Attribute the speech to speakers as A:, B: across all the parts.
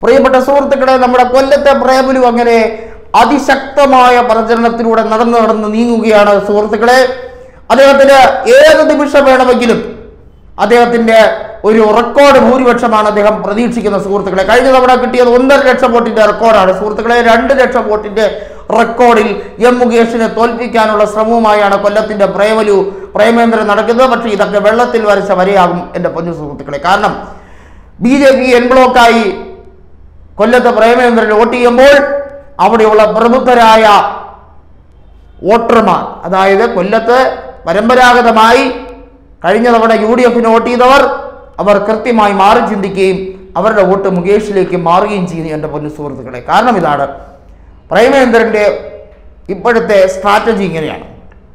A: പ്രിയപ്പെട്ട സുഹൃത്തുക്കളെ നമ്മുടെ കൊല്ലത്തെ പ്രേമലു അങ്ങനെ അതിശക്തമായ പ്രചരണത്തിലൂടെ നടന്നു നടന്ന് നീങ്ങുകയാണ് സുഹൃത്തുക്കളെ അദ്ദേഹത്തിന് ഏത് നിമിഷം വേണമെങ്കിലും അദ്ദേഹത്തിന്റെ ഒരു റെക്കോർഡ് ഭൂരിപക്ഷമാണ് അദ്ദേഹം പ്രതീക്ഷിക്കുന്ന സുഹൃത്തുക്കളെ കഴിഞ്ഞ തവണ കിട്ടിയത് ഒന്നര ലക്ഷം വോട്ടിന്റെ റെക്കോർഡാണ് സുഹൃത്തുക്കളെ രണ്ട് ലക്ഷം വോട്ടിന്റെ റെക്കോർഡിൽ എം മുകേഷിനെ തോൽപ്പിക്കാനുള്ള ശ്രമവുമായാണ് കൊല്ലത്തിന്റെ പ്രേമലു പ്രേമേന്ദ്രൻ നടക്കുന്നത് പക്ഷേ ഇതൊക്കെ വെള്ളത്തിൽ വരച്ച വരെയാകും എൻ്റെ പൊന്നു സുഹൃത്തുക്കളെ കാരണം ബി ജെ പി എൻ ബ്ലോക്കായി കൊല്ലത്തെ പ്രേമേന്ദ്രൻ വോട്ട് ചെയ്യുമ്പോൾ അവിടെയുള്ള പ്രബുദ്ധരായ വോട്ടർമാർ അതായത് കൊല്ലത്ത് പരമ്പരാഗതമായി കഴിഞ്ഞ തവണ യു ഡി എഫിന് വോട്ട് ചെയ്തവർ അവർ കൃത്യമായി മാറി ചിന്തിക്കുകയും അവരുടെ വോട്ട് മുകേഷിലേക്ക് മാറുകയും ചെയ്യുന്നു എൻ്റെ പൊന്നു സുഹൃത്തുക്കളെ കാരണം ഇതാണ് പ്രേമേന്ദ്രൻ്റെ ഇപ്പോഴത്തെ സ്ട്രാറ്റജി ഇങ്ങനെയാണ്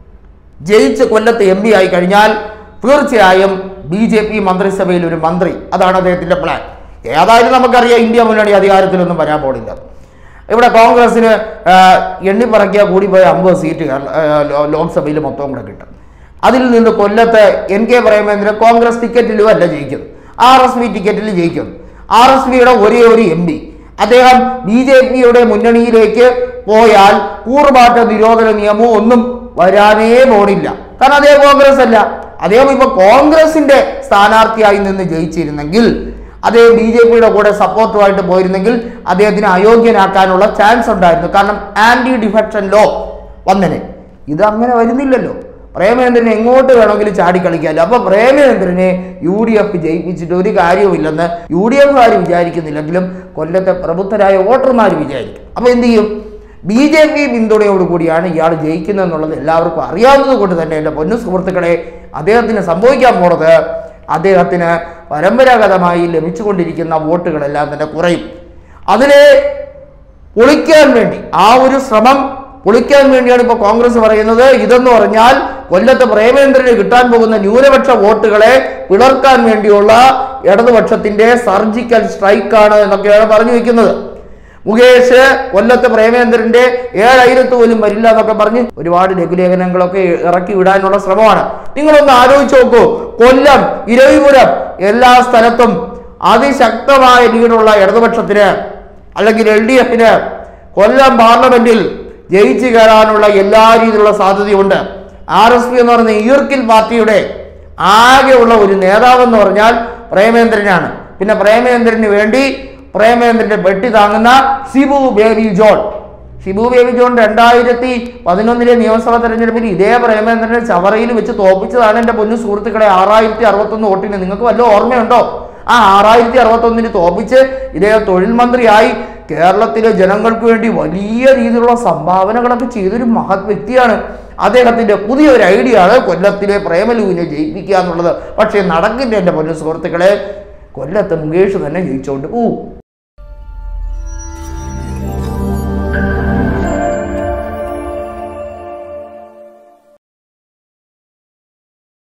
A: ജയിച്ച് കൊല്ലത്ത് എം പി ആയി കഴിഞ്ഞാൽ തീർച്ചയായും ബി ജെ പി മന്ത്രിസഭയിൽ ഒരു മന്ത്രി അതാണ് അദ്ദേഹത്തിന്റെ പ്ലാൻ ഏതായാലും നമുക്കറിയാം ഇന്ത്യ മുന്നണി അധികാരത്തിലൊന്നും വരാൻ പോണില്ല ഇവിടെ കോൺഗ്രസിന് ആ, എണ്ണിപ്പറക്കിയാൽ കൂടി പോയ അമ്പത് സീറ്റ് കേരള- ആ, ലോ- ലോക്സഭയിൽ മൊത്തം കൂടെ കിട്ടും അതിൽ നിന്ന് കൊല്ലത്ത് എൻ കെ പ്രേമേന്ദ്രൻ കോൺഗ്രസ് ടിക്കറ്റിലും അല്ല ജയിക്കുന്നത് ആർ എസ് പി ടിക്കറ്റിൽ ജയിക്കുന്നു ആർ എസ് പിയുടെ ഒരേ ഒരു എം പി അദ്ദേഹം ബി ജെ പിയുടെ മുന്നണിയിലേക്ക് പോയാൽ കൂറുമാറ്റ നിരോധന നിയമവും ഒന്നും വരാനേ പോണില്ല കാരണം അദ്ദേഹം കോൺഗ്രസ് അല്ല അദ്ദേഹം ഇപ്പൊ കോൺഗ്രസിന്റെ സ്ഥാനാർത്ഥിയായി നിന്ന് ജയിച്ചിരുന്നെങ്കിൽ അദ്ദേഹം ബി ജെ പിയുടെ കൂടെ സപ്പോർട്ടുമായിട്ട് പോയിരുന്നെങ്കിൽ അദ്ദേഹത്തിന് അയോഗ്യനാക്കാനുള്ള ചാൻസ് ഉണ്ടായിരുന്നു കാരണം ആന്റി ഡിഫക്ഷൻ ലോ വന്നനെ ഇത് അങ്ങനെ വരുന്നില്ലല്ലോ പ്രേമേന്ദ്രനെ എങ്ങോട്ട് വേണമെങ്കിലും ചാടിക്കളിക്കാമല്ലോ അപ്പൊ പ്രേമേന്ദ്രനെ യു ഡി എഫ് ജയിപ്പിച്ചിട്ട് ഒരു കാര്യവുമില്ലെന്ന് യു ഡി എഫുകാർ വിചാരിക്കുന്നില്ലെങ്കിലും കൊല്ലത്തെ പ്രബുദ്ധരായ വോട്ടർമാർ വിചാരിക്കും അപ്പൊ എന്ത് ചെയ്യും ബി ജെ പി പിന്തുണയോടുകൂടിയാണ് ഇയാൾ ജയിക്കുന്നത് എന്നുള്ളത് എല്ലാവർക്കും അറിയാവുന്നത് കൊണ്ട് തന്നെ എൻ്റെ പൊന്നു സുഹൃത്തുക്കളെ അദ്ദേഹത്തിന് സംഭവിക്കാൻ പോണത് അദ്ദേഹത്തിന് പരമ്പരാഗതമായി ലഭിച്ചുകൊണ്ടിരിക്കുന്ന വോട്ടുകളെല്ലാം തന്നെ കുറയും അതിനെ പൊളിക്കാൻ വേണ്ടി ആ ഒരു ശ്രമം പൊളിക്കാൻ വേണ്ടിയാണ് ഇപ്പോൾ കോൺഗ്രസ് പറയുന്നത് ഇതെന്ന് പറഞ്ഞാൽ കൊല്ലത്ത് പ്രേമേന്ദ്രന് കിട്ടാൻ പോകുന്ന ന്യൂനപക്ഷ വോട്ടുകളെ പിളർക്കാൻ വേണ്ടിയുള്ള ഇടതുപക്ഷത്തിന്റെ സർജിക്കൽ സ്ട്രൈക്കാണ് എന്നൊക്കെയാണ് പറഞ്ഞു വെക്കുന്നത് മുകേഷ് കൊല്ലത്ത് പ്രേമേന്ദ്രന്റെ ഏഴായിരത്ത് പോലും വരില്ല എന്നൊക്കെ പറഞ്ഞ് ഒരുപാട് ലഘുലേഖനങ്ങളൊക്കെ ഇറക്കി വിടാനുള്ള ശ്രമമാണ് നിങ്ങളൊന്ന് ആലോചിച്ച് നോക്കൂ കൊല്ലം ഇരവിപുരം എല്ലാ സ്ഥലത്തും അതിശക്തമായ ലീഡുള്ള ഇടതുപക്ഷത്തിന് അല്ലെങ്കിൽ എൽ ഡി എഫിന് കൊല്ലം പാർലമെന്റിൽ ജയിച്ചു കയറാനുള്ള എല്ലാ രീതിയിലുള്ള സാധ്യതയുണ്ട് ആർ എസ് പി എന്ന് പറയുന്ന ഈർക്കിൽ പാർട്ടിയുടെ ആകെയുള്ള ഒരു നേതാവെന്ന് പറഞ്ഞാൽ പ്രേമേന്ദ്രനാണ് പിന്നെ പ്രേമേന്ദ്രന് വേണ്ടി പ്രേമേന്ദ്രന്റെ പെട്ടി താങ്ങുന്ന ഷിബു ബേബി ജോൺ ഷിബു ബേബി ജോൺ രണ്ടായിരത്തി പതിനൊന്നിലെ നിയമസഭാ തെരഞ്ഞെടുപ്പിൽ ഇതേ പ്രേമേന്ദ്രനെ ചവറയിൽ വെച്ച് തോപ്പിച്ചതാണ് എൻ്റെ പൊന്നു സുഹൃത്തുക്കളെ ആറായിരത്തി അറുപത്തൊന്ന് വോട്ടിന് നിങ്ങൾക്ക് വല്ല ഓർമ്മയുണ്ടോ ആ ആറായിരത്തി അറുപത്തൊന്നിന് തോപ്പിച്ച് ഇദ്ദേഹം തൊഴിൽ മന്ത്രിയായി കേരളത്തിലെ ജനങ്ങൾക്ക് വേണ്ടി വലിയ രീതിയിലുള്ള സംഭാവനകളൊക്കെ ചെയ്തൊരു മഹത് വ്യക്തിയാണ് അദ്ദേഹത്തിന്റെ പുതിയൊരു ഐഡിയ ആണ് കൊല്ലത്തിലെ പ്രേമലുവിനെ ജയിപ്പിക്കുക എന്നുള്ളത് പക്ഷേ നടക്കില്ല എൻ്റെ പൊന്നു സുഹൃത്തുക്കളെ കൊല്ലത്ത് മുകേഷ് തന്നെ ജയിച്ചുകൊണ്ട് പോവും